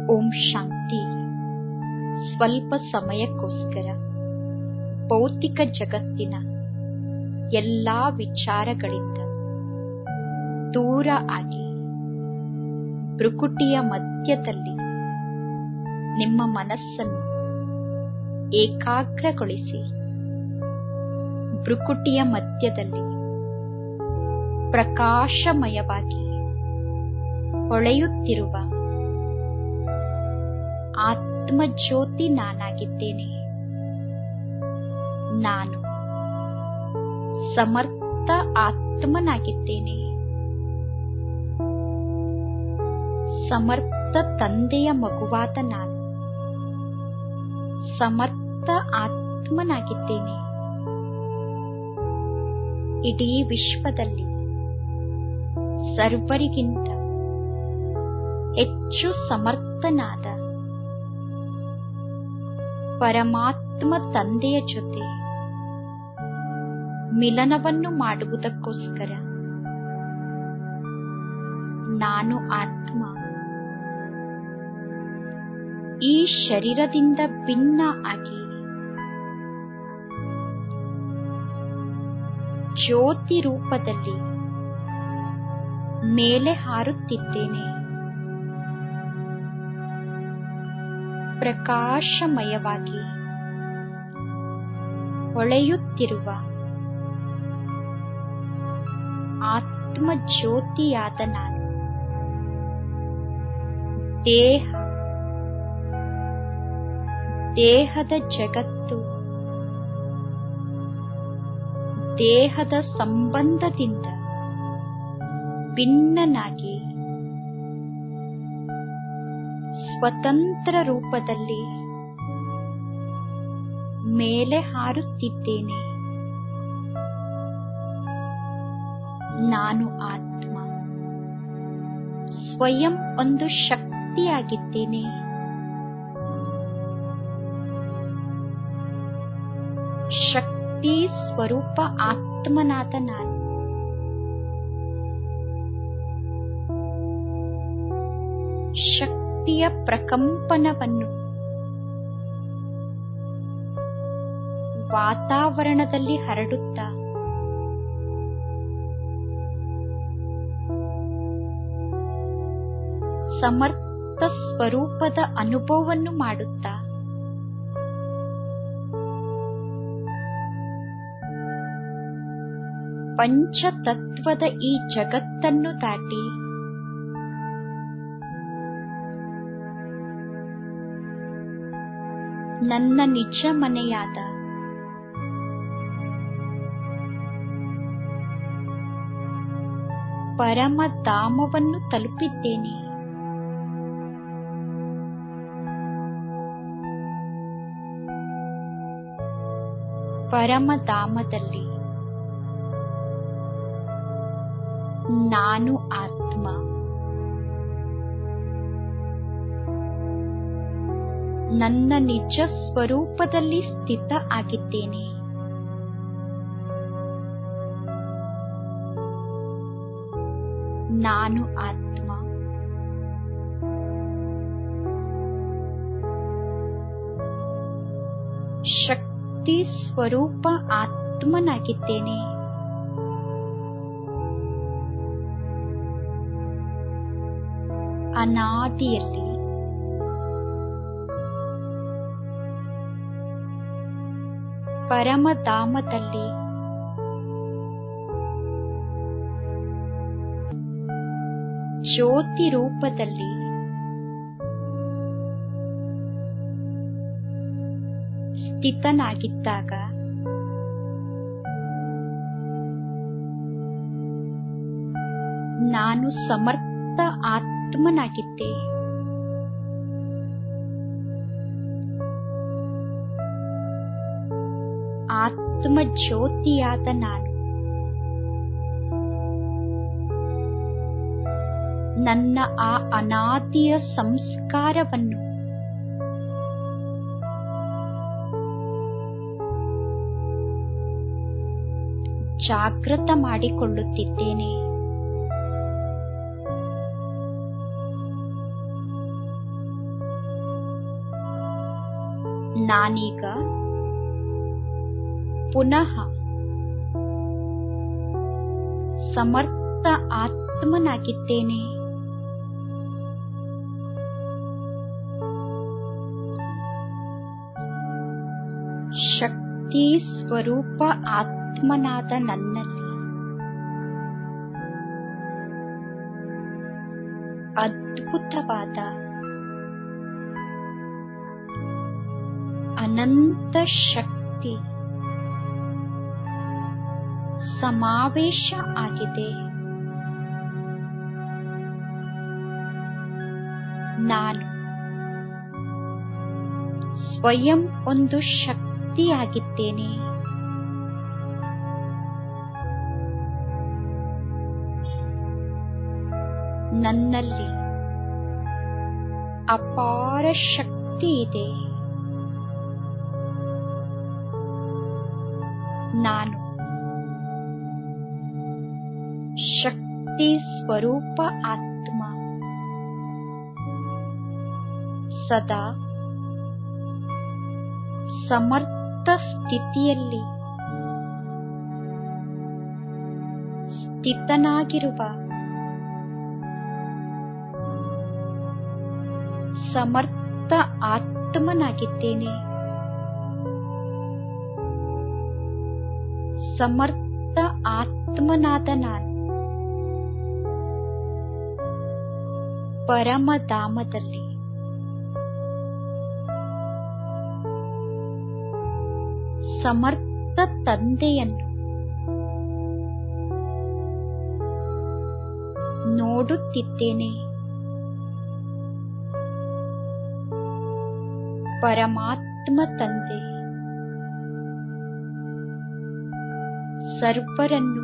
ಓಂ ಶಾಂತಿ ಸ್ವಲ್ಪ ಸಮಯಕ್ಕೋಸ್ಕರ ಭೌತಿಕ ಜಗತ್ತಿನ ಎಲ್ಲಾ ವಿಚಾರಗಳಿಂದ ದೂರ ಆಗಿ ಭ್ರುಕುಟಿಯ ಮಧ್ಯದಲ್ಲಿ ನಿಮ್ಮ ಮನಸ್ಸನ್ನು ಏಕಾಗ್ರಗೊಳಿಸಿ ಭ್ರುಕುಟಿಯ ಮಧ್ಯದಲ್ಲಿ ಪ್ರಕಾಶಮಯವಾಗಿ ಹೊಳೆಯುತ್ತಿರುವ ಆತ್ಮಜ್ಯೋತಿ ನಾನಾಗಿದ್ದೇನೆ ನಾನು ಸಮರ್ಥ ಆತ್ಮನಾಗಿದ್ದೇನೆ ಸಮರ್ಥ ತಂದೆಯ ಮಗುವಾದ ನಾನು ಸಮರ್ಥ ಆತ್ಮನಾಗಿದ್ದೇನೆ ಇಡೀ ವಿಶ್ವದಲ್ಲಿ ಸರ್ವರಿಗಿಂತ ಹೆಚ್ಚು ಸಮರ್ಥನಾದ ಪರಮಾತ್ಮ ತಂದೆಯ ಜೊತೆ ಮಿಲನವನ್ನು ಮಾಡುವುದಕ್ಕೋಸ್ಕರ ನಾನು ಆತ್ಮ ಈ ಶರೀರದಿಂದ ಭಿನ್ನ ಆಗಿ ಜ್ಯೋತಿ ರೂಪದಲ್ಲಿ ಮೇಲೆ ಹಾರುತ್ತಿದ್ದೇನೆ ಪ್ರಕಾಶಮಯವಾಗಿ ಹೊಳೆಯುತ್ತಿರುವ ಆತ್ಮ ಜ್ಯೋತಿಯಾದ ನಾನು ದೇಹ ದೇಹದ ಜಗತ್ತು ದೇಹದ ಸಂಬಂಧದಿಂದ ಭಿನ್ನನಾಗಿ ಸ್ವತಂತ್ರ ರೂಪದಲ್ಲಿ ಮೇಲೆ ಹಾರುತ್ತಿದ್ದೇನೆ ನಾನು ಆತ್ಮ ಸ್ವಯಂ ಒಂದು ಶಕ್ತಿಯಾಗಿದ್ದೇನೆ ಶಕ್ತಿ ಸ್ವರೂಪ ಆತ್ಮನಾದ ನಾನು ಶಕ್ತಿಯ ಪ್ರಕಂಪನವನ್ನು ವಾತಾವರಣದಲ್ಲಿ ಹರಡುತ್ತಾ ಸಮರ್ಥ ಸ್ವರೂಪದ ಅನುಭವವನ್ನು ಮಾಡುತ್ತಾ ಪಂಚತತ್ವದ ಈ ಜಗತ್ತನ್ನು ದಾಟಿ ನನ್ನ ನಿಜ ಮನೆಯಾದ ಪರಮಧಾಮವನ್ನು ತಲುಪಿದ್ದೇನೆ ಪರಮಧಾಮದಲ್ಲಿ ನಾನು ಆತ್ಮ ನನ್ನ ನಿಜ ಸ್ವರೂಪದಲ್ಲಿ ಸ್ಥಿತ ಆಗಿದ್ದೇನೆ ನಾನು ಆತ್ಮ ಶಕ್ತಿ ಸ್ವರೂಪ ಆತ್ಮನಾಗಿದ್ದೇನೆ ಅನಾದಿಯಲ್ಲಿ ಪರಮಧಾಮದಲ್ಲಿ ಜ್ಯೋತಿ ರೂಪದಲ್ಲಿ ಸ್ಥಿತನಾಗಿದ್ದಾಗ ನಾನು ಸಮರ್ಥ ಆತ್ಮನಾಗಿದ್ದೆ ಆತ್ಮ ಜ್ಯೋತಿಯಾದ ನಾನು ನನ್ನ ಆ ಅನಾದಿಯ ಸಂಸ್ಕಾರವನ್ನು ಜಾಗೃತ ಮಾಡಿಕೊಳ್ಳುತ್ತಿದ್ದೇನೆ ನಾನೀಗ ಪುನಃ ಸಮರ್ಥ ಆತ್ಮನಾಗಿದ್ದೇನೆ ಶಕ್ತಿ ಸ್ವರೂಪ ಆತ್ಮನಾದ ನನ್ನಲ್ಲಿ ಅದ್ಭುತವಾದ ಅನಂತ ಶಕ್ತಿ ಸಮಾವೇಶ ಆಗಿದೆ ನಾನು ಸ್ವಯಂ ಒಂದು ಶಕ್ತಿಯಾಗಿದ್ದೇನೆ ನನ್ನಲ್ಲಿ ಅಪಾರ ಶಕ್ತಿ ಇದೆ ನಾನು ಶಕ್ತಿ ಸ್ವರೂಪ ಆತ್ಮ ಸದಾ ಸಮರ್ಥ ಸ್ಥಿತಿಯಲ್ಲಿ ಸ್ಥಿತನಾಗಿರುವ ಸಮರ್ಥ ಆತ್ಮನಾಗಿದ್ದೇನೆ ಸಮರ್ಥ ಆತ್ಮನಾದ ನಾನು ಪರಮಧಾಮದಲ್ಲಿ ಸಮರ್ಥ ತಂದೆಯನ್ನು ನೋಡುತ್ತಿದ್ದೇನೆ ಪರಮಾತ್ಮ ತಂದೆ ಸರ್ವರನ್ನು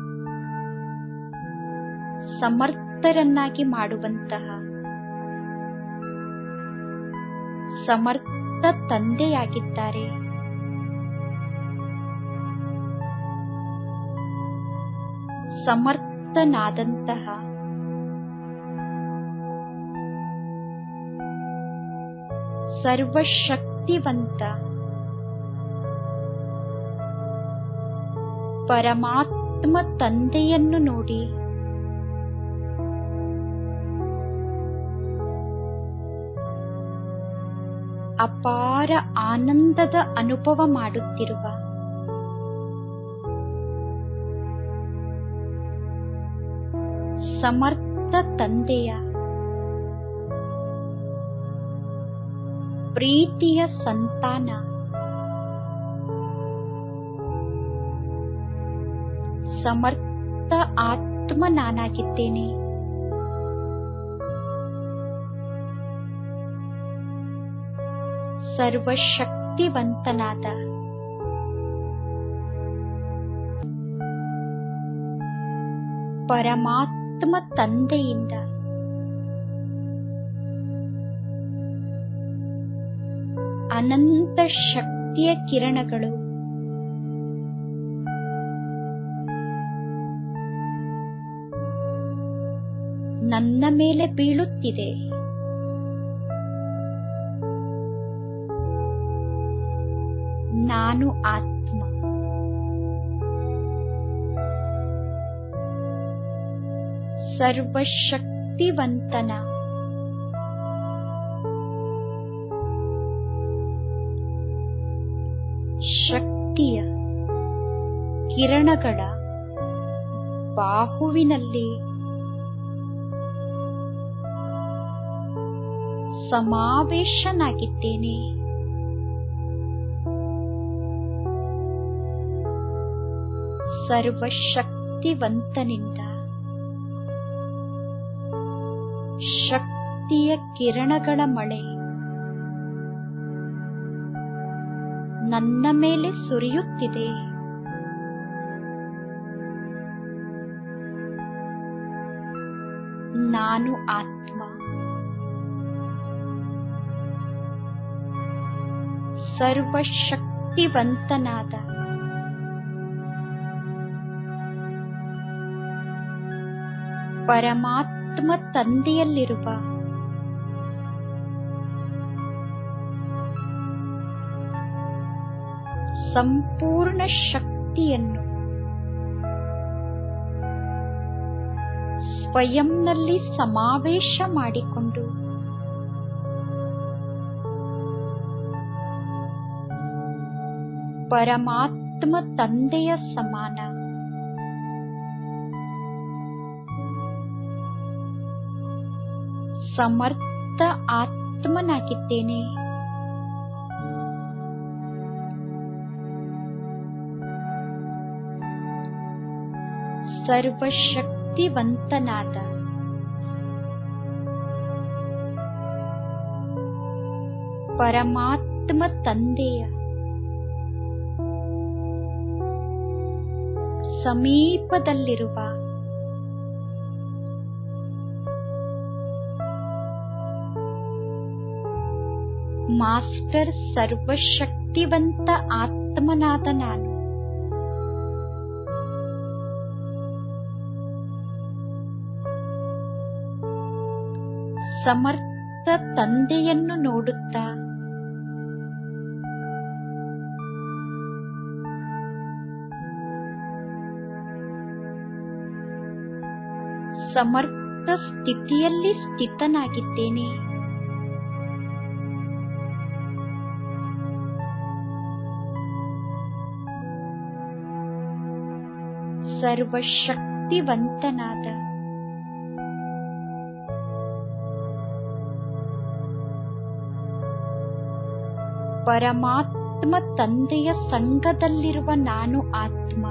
ಸಮರ್ಥರನ್ನಾಗಿ ಮಾಡುವಂತಹ ಸಮರ್ಥ ತಂದೆಯಾಗಿದ್ದಾರೆ ಸಮರ್ಥನಾದಂತಹ ಸರ್ವಶಕ್ತಿವಂತ ಪರಮಾತ್ಮ ತಂದೆಯನ್ನು ನೋಡಿ ಅಪಾರ ಆನಂದದ ಅನುಭವ ಮಾಡುತ್ತಿರುವ ಸಮರ್ಥ ತಂದೆಯ ಪ್ರೀತಿಯ ಸಂತಾನ ಸಮರ್ಥ ಆತ್ಮ ನಾನಾಗಿದ್ದೇನೆ ಸರ್ವಶಕ್ತಿವಂತನಾದ ಪರಮಾತ್ಮ ತಂದೆಯಿಂದ ಅನಂತ ಶಕ್ತಿಯ ಕಿರಣಗಳು ನನ್ನ ಮೇಲೆ ಬೀಳುತ್ತಿದೆ ನಾನು ಆತ್ಮ ಸರ್ವಶಕ್ತಿವಂತನ ಶಕ್ತಿಯ ಕಿರಣಗಳ ಬಾಹುವಿನಲ್ಲಿ ಸಮಾವೇಶನಾಗಿದ್ದೇನೆ ಸರ್ವಶಕ್ತಿವಂತನಿಂದ ಶಕ್ತಿಯ ಕಿರಣಗಳ ಮಳೆ ನನ್ನ ಮೇಲೆ ಸುರಿಯುತ್ತಿದೆ ನಾನು ಆತ್ಮ ಸರ್ವಶಕ್ತಿವಂತನಾದ ಪರಮಾತ್ಮ ತಂದೆಯಲ್ಲಿರುವ ಸಂಪೂರ್ಣ ಶಕ್ತಿಯನ್ನು ಸ್ವಯಂನಲ್ಲಿ ಸಮಾವೇಶ ಮಾಡಿಕೊಂಡು ಪರಮಾತ್ಮ ತಂದೆಯ ಸಮಾನ ಸಮರ್ಥ ಆತ್ಮನಾಗಿದ್ದೇನೆ ಸರ್ವಶಕ್ತಿವಂತನಾದ ಪರಮಾತ್ಮ ತಂದೆಯ ಸಮೀಪದಲ್ಲಿರುವ ಮಾಸ್ಟರ್ ಸರ್ವಶಕ್ತಿವಂತ ಆತ್ಮನಾದ ನಾನು ಸಮರ್ಥ ತಂದೆಯನ್ನು ನೋಡುತ್ತಾ ಸಮರ್ಥ ಸ್ಥಿತಿಯಲ್ಲಿ ಸ್ಥಿತನಾಗಿದ್ದೇನೆ ಸರ್ವಶಕ್ತಿವಂತನಾದ ಪರಮಾತ್ಮ ತಂದೆಯ ಸಂಘದಲ್ಲಿರುವ ನಾನು ಆತ್ಮ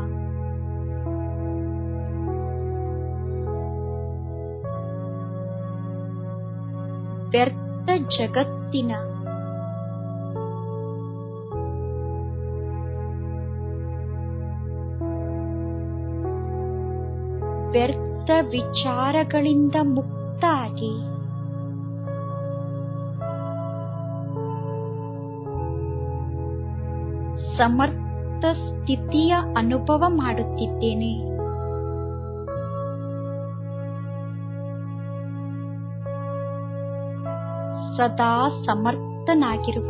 ವ್ಯರ್ಥ ಜಗತ್ತಿನ ವ್ಯರ್ಥ ವಿಚಾರಗಳಿಂದ ಮುಕ್ತ ಆಗಿ ಸಮರ್ಥ ಸ್ಥಿತಿಯ ಅನುಭವ ಮಾಡುತ್ತಿದ್ದೇನೆ ಸದಾ ಸಮರ್ಥನಾಗಿರುವ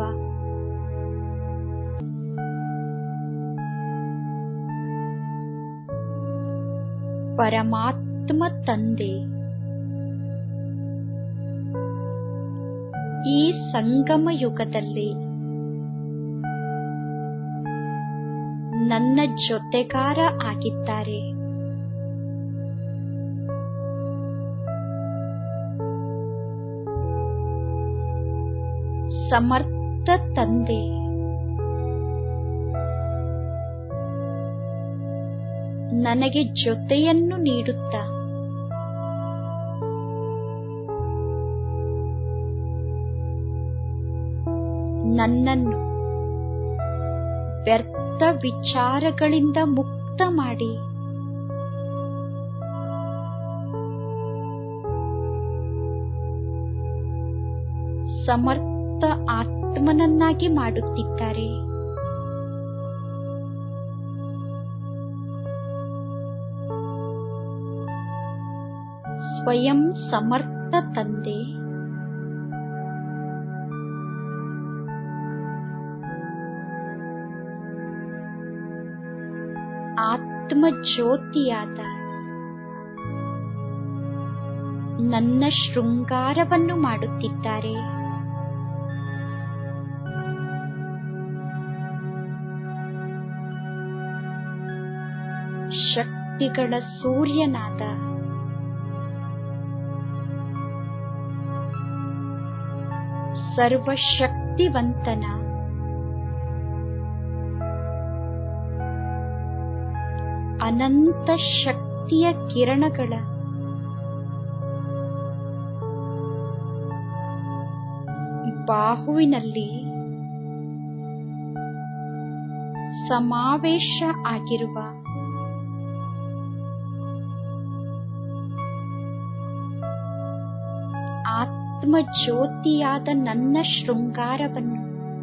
ಪರಮಾತ್ಮ ತಂದೆ ಈ ಸಂಗಮ ಯುಗದಲ್ಲಿ ನನ್ನ ಜೊತೆಗಾರ ಆಗಿದ್ದಾರೆ ಸಮರ್ಥ ತಂದೆ ನನಗೆ ಜೊತೆಯನ್ನು ನೀಡುತ್ತ ನನ್ನನ್ನು ವ್ಯರ್ಥ ವಿಚಾರಗಳಿಂದ ಮುಕ್ತ ಮಾಡಿ ಸಮರ್ಥ ಆತ್ಮನನ್ನಾಗಿ ಮಾಡುತ್ತಿದ್ದಾರೆ ಸ್ವಯಂ ಸಮರ್ಥ ತಂದೆ ಆತ್ಮ ಜ್ಯೋತಿಯಾದ ನನ್ನ ಶೃಂಗಾರವನ್ನು ಮಾಡುತ್ತಿದ್ದಾರೆ ಶಕ್ತಿಗಳ ಸೂರ್ಯನಾದ ಸರ್ವಶಕ್ತಿವಂತನ ಅನಂತ ಶಕ್ತಿಯ ಕಿರಣಗಳ ಬಾಹುವಿನಲ್ಲಿ ಸಮಾವೇಶ ಆಗಿರುವ ಆತ್ಮ ಜ್ಯೋತಿಯಾದ ನನ್ನ ಶೃಂಗಾರವನ್ನು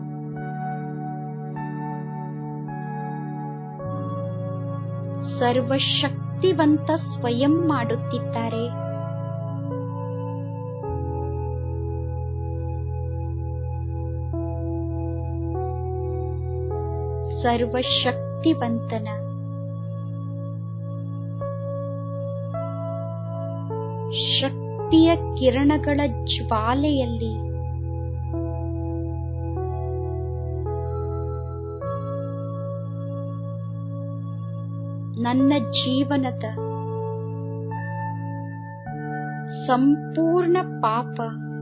ಸರ್ವಶಕ್ತಿವಂತ ಸ್ವಯಂ ಮಾಡುತ್ತಿದ್ದಾರೆ ಸರ್ವಶಕ್ತಿವಂತನ ಶಕ್ತಿಯ ಕಿರಣಗಳ ಜ್ವಾಲೆಯಲ್ಲಿ ನನ್ನ ಜೀವನದ ಸಂಪೂರ್ಣ ಪಾಪ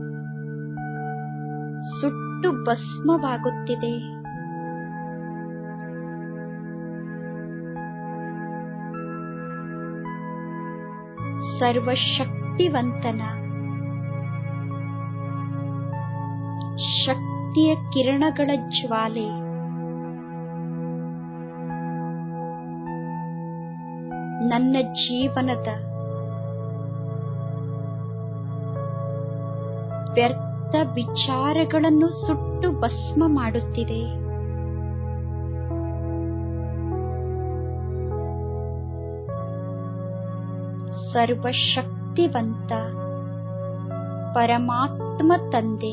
ಸುಟ್ಟು ಭಸ್ಮವಾಗುತ್ತಿದೆ ಸರ್ವಶಕ್ತಿವಂತನ ಶಕ್ತಿಯ ಕಿರಣಗಳ ಜ್ವಾಲೆ ನನ್ನ ಜೀವನದ ವ್ಯರ್ಥ ವಿಚಾರಗಳನ್ನು ಸುಟ್ಟು ಭಸ್ಮ ಮಾಡುತ್ತಿದೆ ಸರ್ವಶಕ್ತಿವಂತ ಪರಮಾತ್ಮ ತಂದೆ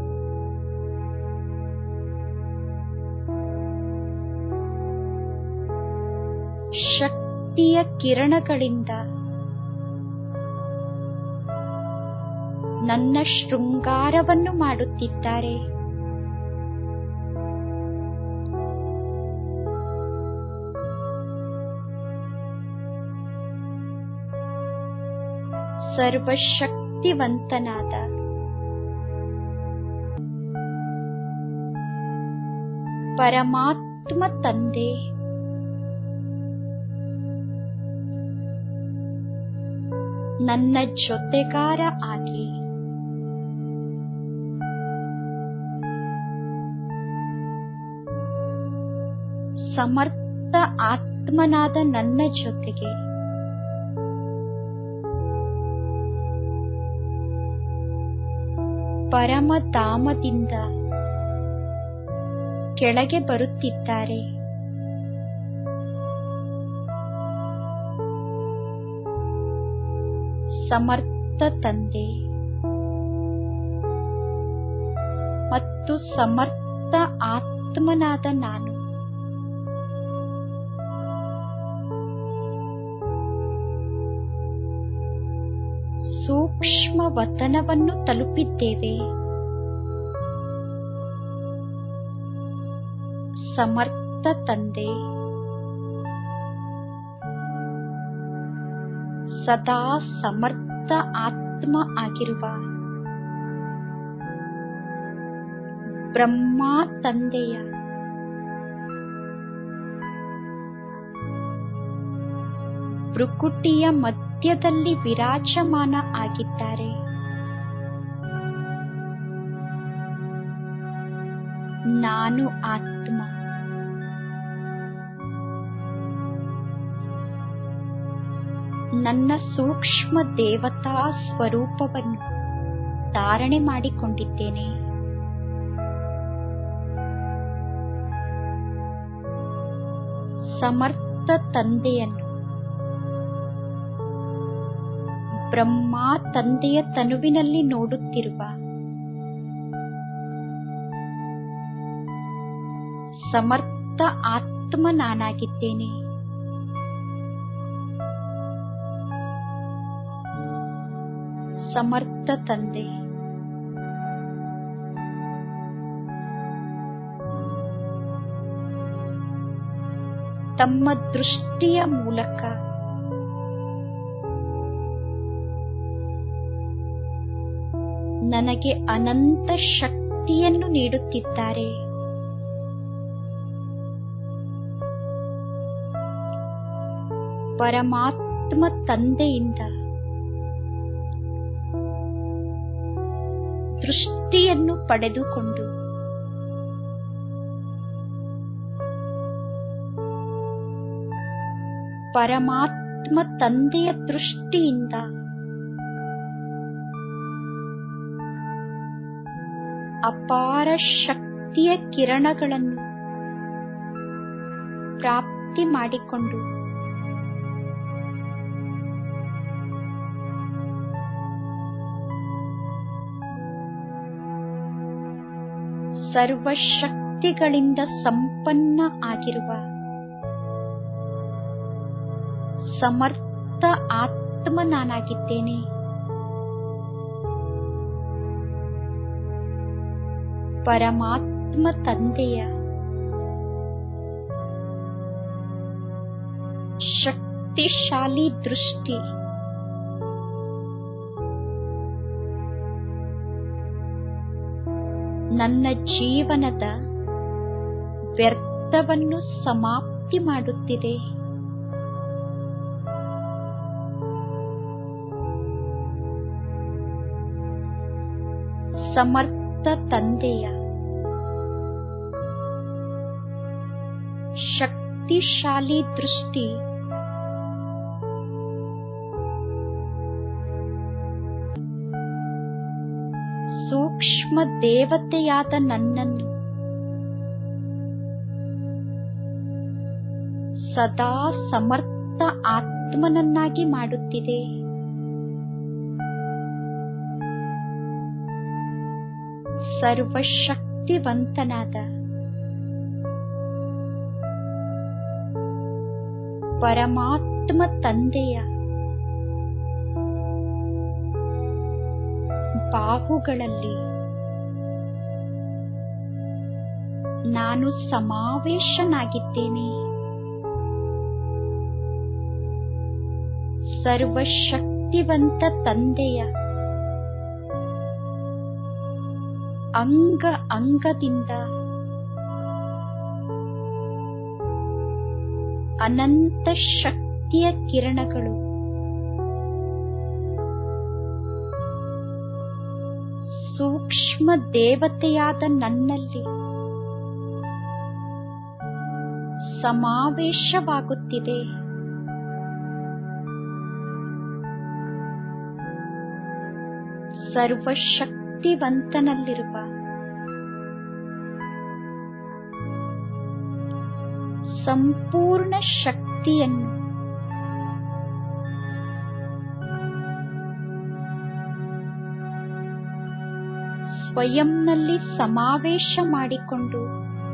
ಶಕ್ತಿಯ ಕಿರಣಗಳಿಂದ ನನ್ನ ಶೃಂಗಾರವನ್ನು ಮಾಡುತ್ತಿದ್ದಾರೆ ಸರ್ವಶಕ್ತಿವಂತನಾದ ಪರಮಾತ್ಮ ತಂದೆ ನನ್ನ ಜೊತೆಗಾರ ಆಗಿ ಸಮರ್ಥ ಆತ್ಮನಾದ ನನ್ನ ಜೊತೆಗೆ ಪರಮಧಾಮದಿಂದ ಕೆಳಗೆ ಬರುತ್ತಿದ್ದಾರೆ ಸಮರ್ಥ ತಂದೆ ಮತ್ತು ಸಮರ್ಥ ಆತ್ಮನಾದ ನಾನು ಸೂಕ್ಷ್ಮ ವತನವನ್ನು ತಲುಪಿದ್ದೇವೆ ಸಮರ್ಥ ತಂದೆ ಸದಾ ಸಮರ್ಥ ಆತ್ಮ ಆಗಿರುವ ಬ್ರಹ್ಮ ತಂದೆಯ ಭ್ರುಕುಟಿಯ ಮಧ್ಯದಲ್ಲಿ ವಿರಾಜಮಾನ ಆಗಿದ್ದಾರೆ ನಾನು ಆತ್ಮ ನನ್ನ ಸೂಕ್ಷ್ಮ ದೇವತಾ ಸ್ವರೂಪವನ್ನು ಧಾರಣೆ ಮಾಡಿಕೊಂಡಿದ್ದೇನೆ ಸಮರ್ಥ ತಂದೆಯನ್ನು ಬ್ರಹ್ಮ ತಂದೆಯ ತನುವಿನಲ್ಲಿ ನೋಡುತ್ತಿರುವ ಸಮರ್ಥ ಆತ್ಮ ನಾನಾಗಿದ್ದೇನೆ ಸಮರ್ಥ ತಂದೆ ತಮ್ಮ ದೃಷ್ಟಿಯ ಮೂಲಕ ನನಗೆ ಅನಂತ ಶಕ್ತಿಯನ್ನು ನೀಡುತ್ತಿದ್ದಾರೆ ಪರಮಾತ್ಮ ತಂದೆಯಿಂದ ದೃಷ್ಟಿಯನ್ನು ಪಡೆದುಕೊಂಡು ಪರಮಾತ್ಮ ತಂದೆಯ ದೃಷ್ಟಿಯಿಂದ ಅಪಾರ ಶಕ್ತಿಯ ಕಿರಣಗಳನ್ನು ಪ್ರಾಪ್ತಿ ಮಾಡಿಕೊಂಡು ಶಕ್ತಿಗಳಿಂದ ಸಂಪನ್ನ ಆಗಿರುವ ಸಮರ್ಥ ಆತ್ಮ ನಾನಾಗಿದ್ದೇನೆ ಪರಮಾತ್ಮ ತಂದೆಯ ಶಕ್ತಿಶಾಲಿ ದೃಷ್ಟಿ ನನ್ನ ಜೀವನದ ವ್ಯರ್ಥವನ್ನು ಸಮಾಪ್ತಿ ಮಾಡುತ್ತಿದೆ ಸಮರ್ಥ ತಂದೆಯ ಶಕ್ತಿಶಾಲಿ ದೃಷ್ಟಿ ಸೂಕ್ಷ್ಮ ದೇವತೆಯಾದ ನನ್ನನ್ನು ಸದಾ ಸಮರ್ಥ ಆತ್ಮನನ್ನಾಗಿ ಮಾಡುತ್ತಿದೆ ಸರ್ವಶಕ್ತಿವಂತನಾದ ಪರಮಾತ್ಮ ತಂದೆಯ ಬಾಹುಗಳಲ್ಲಿ ನಾನು ಸಮಾವೇಶನಾಗಿದ್ದೇನೆ ಸರ್ವಶಕ್ತಿವಂತ ತಂದೆಯ ಅಂಗ ಅಂಗದಿಂದ ಅನಂತ ಶಕ್ತಿಯ ಕಿರಣಗಳು ಸೂಕ್ಷ್ಮ ದೇವತೆಯಾದ ನನ್ನಲ್ಲಿ ಸಮಾವೇಶವಾಗುತ್ತಿದೆ ಸರ್ವಶಕ್ತಿವಂತನಲ್ಲಿರುವ ಸಂಪೂರ್ಣ ಶಕ್ತಿಯನ್ನು ಸ್ವಯಂನಲ್ಲಿ ಸಮಾವೇಶ ಮಾಡಿಕೊಂಡು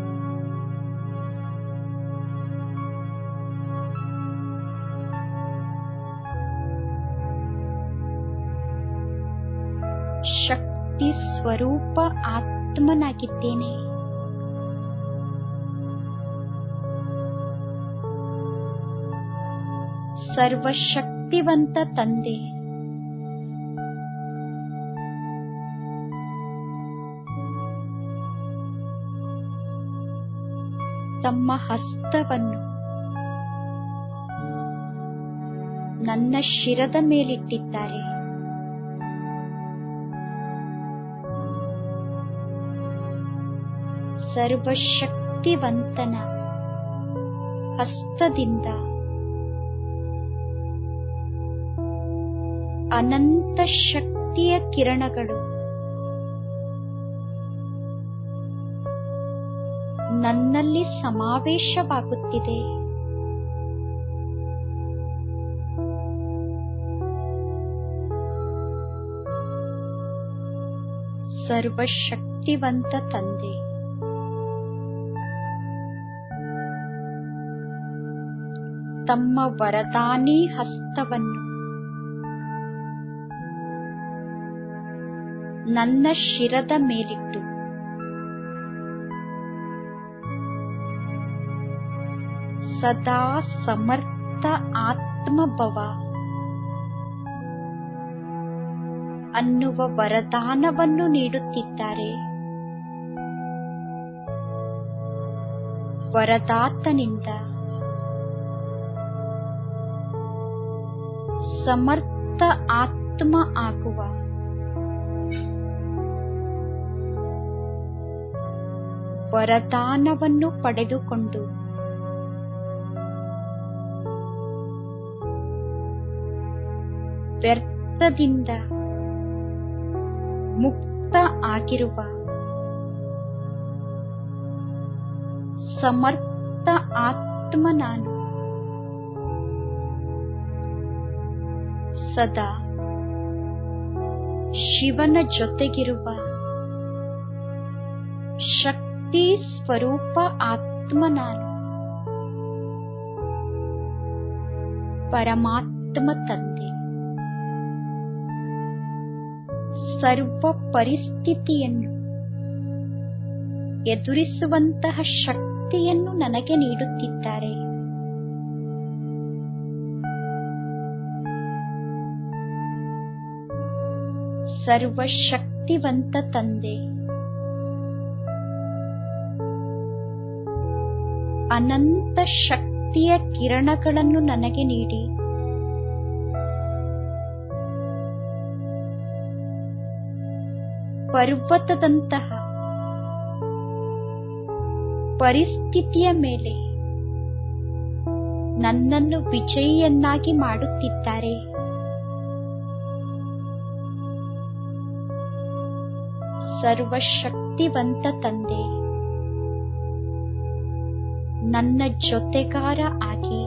ಶಕ್ತಿ ಸ್ವರೂಪ ಆತ್ಮನಾಗಿದ್ದೇನೆ ಸರ್ವಶಕ್ತಿವಂತ ತಂದೆ ತಮ್ಮ ಹಸ್ತವನ್ನು ನನ್ನ ಶಿರದ ಮೇಲಿಟ್ಟಿದ್ದಾರೆ ಸರ್ವಶಕ್ತಿವಂತನ ಹಸ್ತದಿಂದ ಅನಂತ ಶಕ್ತಿಯ ಕಿರಣಗಳು ನನ್ನಲ್ಲಿ ಸಮಾವೇಶವಾಗುತ್ತಿದೆ ಸರ್ವಶಕ್ತಿವಂತ ತಂದೆ ತಮ್ಮ ವರದಾನಿ ಹಸ್ತವನ್ನು ನನ್ನ ಶಿರದ ಮೇಲಿಟ್ಟು ಸದಾ ಸಮರ್ಥ ಆತ್ಮಭವ ಅನ್ನುವ ವರದಾನವನ್ನು ನೀಡುತ್ತಿದ್ದಾರೆ ವರದಾತನಿಂದ ಸಮರ್ಥ ಆತ್ಮ ಆಗುವ ವರದಾನವನ್ನು ಪಡೆದುಕೊಂಡು ವ್ಯರ್ಥದಿಂದ ಮುಕ್ತ ಆಗಿರುವ ಸಮರ್ಥ ಆತ್ಮ ನಾನು ಸದಾ ಶಿವನ ಜೊತೆಗಿರುವ ಶಕ್ತಿ ಶಕ್ತಿ ಸ್ವರೂಪ ಆತ್ಮ ನಾನು ಪರಮಾತ್ಮ ತಂದೆ ಸರ್ವ ಪರಿಸ್ಥಿತಿಯನ್ನು ಎದುರಿಸುವಂತಹ ಶಕ್ತಿಯನ್ನು ನನಗೆ ನೀಡುತ್ತಿದ್ದಾರೆ ಸರ್ವಶಕ್ತಿವಂತ ತಂದೆ ಅನಂತ ಶಕ್ತಿಯ ಕಿರಣಗಳನ್ನು ನನಗೆ ನೀಡಿ ಪರ್ವತದಂತಹ ಪರಿಸ್ಥಿತಿಯ ಮೇಲೆ ನನ್ನನ್ನು ವಿಜಯಿಯನ್ನಾಗಿ ಮಾಡುತ್ತಿದ್ದಾರೆ ಸರ್ವಶಕ್ತಿವಂತ ತಂದೆ ನನ್ನ ಜೊತೆಗಾರ ಆಗಿ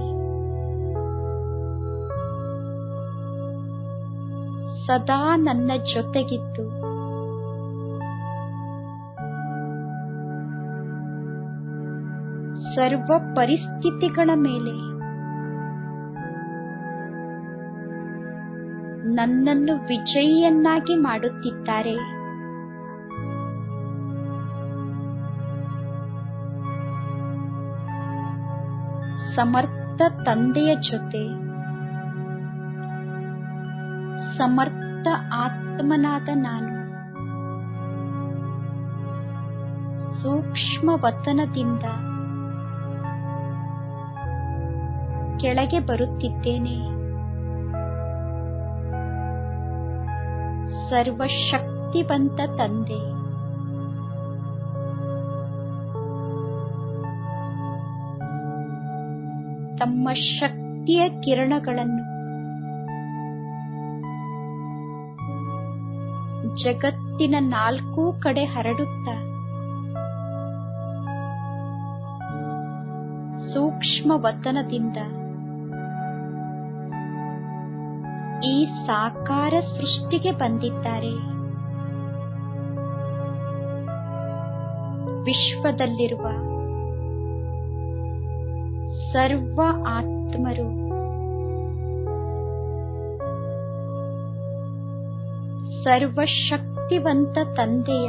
ಸದಾ ನನ್ನ ಜೊತೆಗಿದ್ದು ಸರ್ವ ಪರಿಸ್ಥಿತಿಗಳ ಮೇಲೆ ನನ್ನನ್ನು ವಿಜಯಿಯನ್ನಾಗಿ ಮಾಡುತ್ತಿದ್ದಾರೆ ಸಮರ್ಥ ತಂದೆಯ ಜೊತೆ ಸಮರ್ಥ ಆತ್ಮನಾದ ನಾನು ಸೂಕ್ಷ್ಮ ವತನದಿಂದ ಕೆಳಗೆ ಬರುತ್ತಿದ್ದೇನೆ ಸರ್ವಶಕ್ತಿವಂತ ತಂದೆ ತಮ್ಮ ಶಕ್ತಿಯ ಕಿರಣಗಳನ್ನು ಜಗತ್ತಿನ ನಾಲ್ಕೂ ಕಡೆ ಹರಡುತ್ತಾ ಸೂಕ್ಷ್ಮ ವತನದಿಂದ ಈ ಸಾಕಾರ ಸೃಷ್ಟಿಗೆ ಬಂದಿದ್ದಾರೆ ವಿಶ್ವದಲ್ಲಿರುವ ಸರ್ವ ಆತ್ಮರು ಸರ್ವಶಕ್ತಿವಂತ ತಂದೆಯ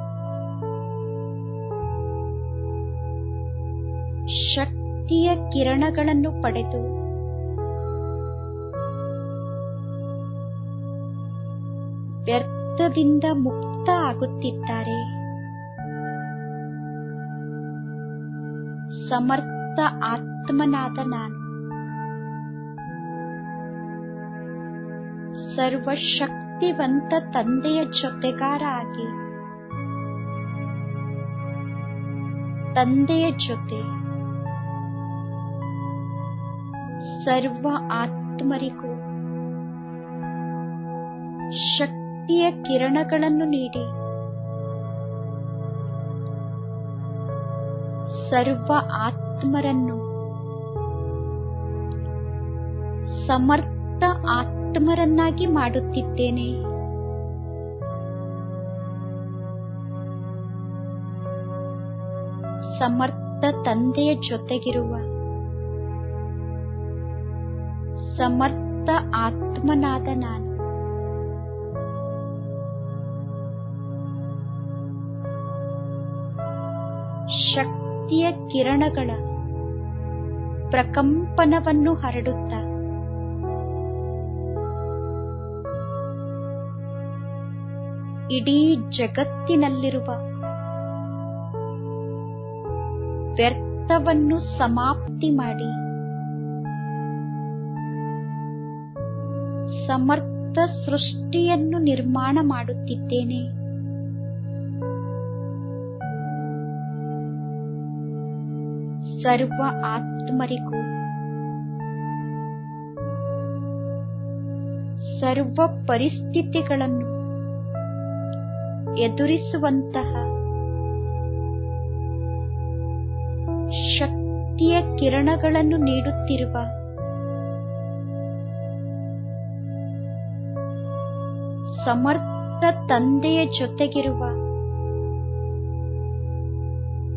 ಶಕ್ತಿಯ ಕಿರಣಗಳನ್ನು ಪಡೆದು ವ್ಯರ್ಥದಿಂದ ಮುಕ್ತ ಆಗುತ್ತಿದ್ದಾರೆ ಸಮರ್ಥ ಆತ್ಮನಾದ ನಾನು ಸರ್ವಶಕ್ತಿವಂತ ತಂದೆಯ ಜೊತೆಗಾರ ಆಗಿ ತಂದೆಯ ಜೊತೆ ಸರ್ವ ಆತ್ಮರಿಗೂ ಶಕ್ತಿಯ ಕಿರಣಗಳನ್ನು ನೀಡಿ ಸರ್ವ ಆತ್ಮರನ್ನು ಸಮರ್ಥ ಆತ್ಮರನ್ನಾಗಿ ಮಾಡುತ್ತಿದ್ದೇನೆ ಸಮರ್ಥ ತಂದೆಯ ಜೊತೆಗಿರುವ ಸಮರ್ಥ ಆತ್ಮನಾದ ನಾನು ಶಕ್ತಿಯ ಕಿರಣಗಳ ಪ್ರಕಂಪನವನ್ನು ಹರಡುತ್ತ ಇಡೀ ಜಗತ್ತಿನಲ್ಲಿರುವ ವ್ಯರ್ಥವನ್ನು ಸಮಾಪ್ತಿ ಮಾಡಿ ಸಮರ್ಥ ಸೃಷ್ಟಿಯನ್ನು ನಿರ್ಮಾಣ ಮಾಡುತ್ತಿದ್ದೇನೆ ಸರ್ವ ಆತ್ಮರಿಗೂ ಸರ್ವ ಪರಿಸ್ಥಿತಿಗಳನ್ನು ಎದುರಿಸುವಂತಹ ಶಕ್ತಿಯ ಕಿರಣಗಳನ್ನು ನೀಡುತ್ತಿರುವ ಸಮರ್ಥ ತಂದೆಯ ಜೊತೆಗಿರುವ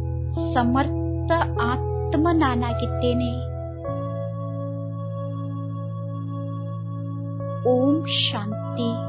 ಸಮರ್ಥ ಆತ್ಮ ನಾನಾಗಿದ್ದೇನೆ ಓಂ ಶಾಂತಿ